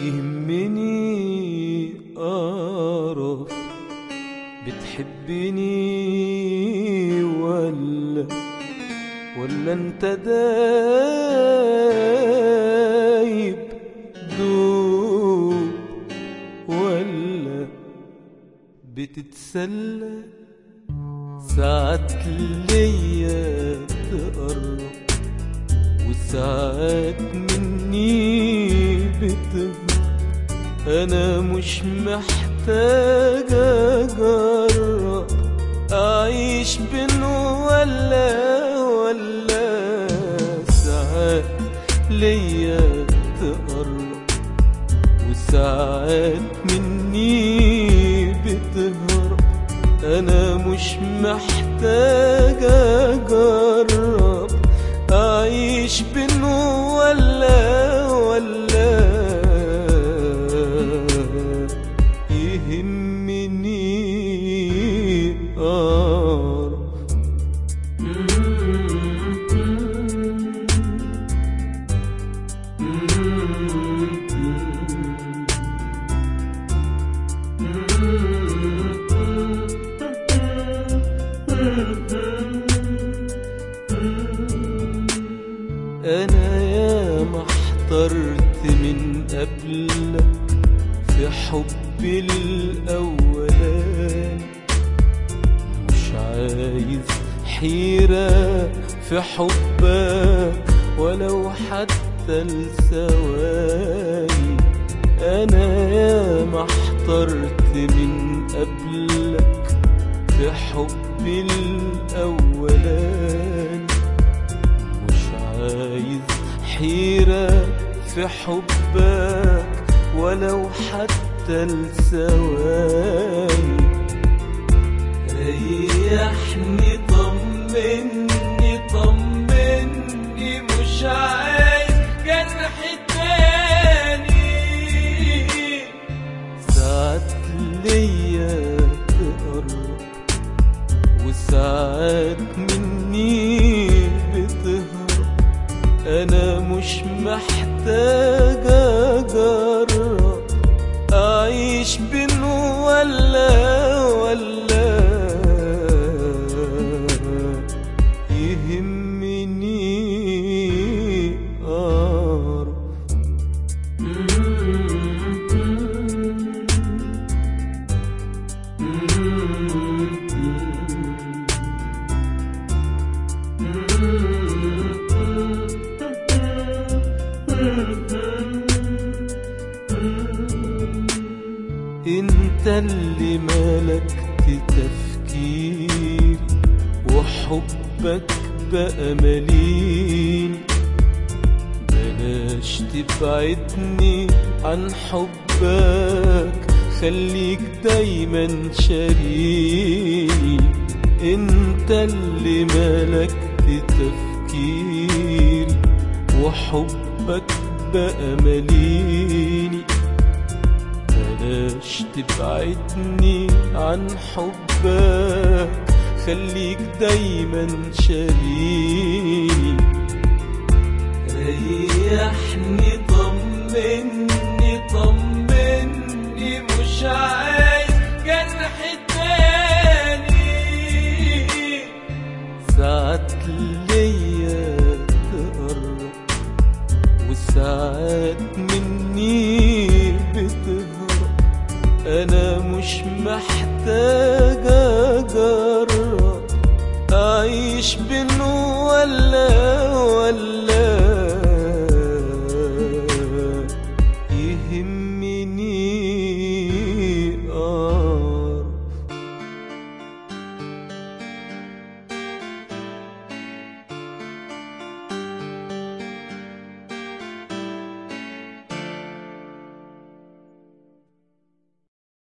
يهمني أعرف بتحبني ولا ولا انت دايب دوب ولا بتتسلى ساعات ليا تقرب وساعات مني بتهرب انا مش محتاج اجرب اعيش بين ولا ولا ساعات ليا تقرب وساعات مني بتهرب انا مش محتاج اجرب اعيش بين ولا ولا يهمني اعرف انا يا ما احترت من قبلك في حبي الاولاني مش عايز حيرة في حبك ولو حتى الثواني انا يا ما احترت من قبلك في حبي الاولاني مش عايز حيرة في حبك ولو حتى الثواني ريحني طمني طمني مش عايز جرح تاني ساعات ليا تقرب وساعات مني بتهرب انا مش محتاج اجرب اعيش بين ولا ولا يهمني اعرف انت اللي ملكت تفكيري وحبك بقى مليني بلاش تبعدني عن حبك خليك دايما شاريني انت اللي ملكت تفكيري وحبك بقى مليني بلاش تبعدني عن حبك خليك دايما شاريني ريحني طمني طمني مش عايز جرح تاني ساعات ليا تقرب وساعات مني بتهرب انا مش محتاج اجرب اعيش بين ولا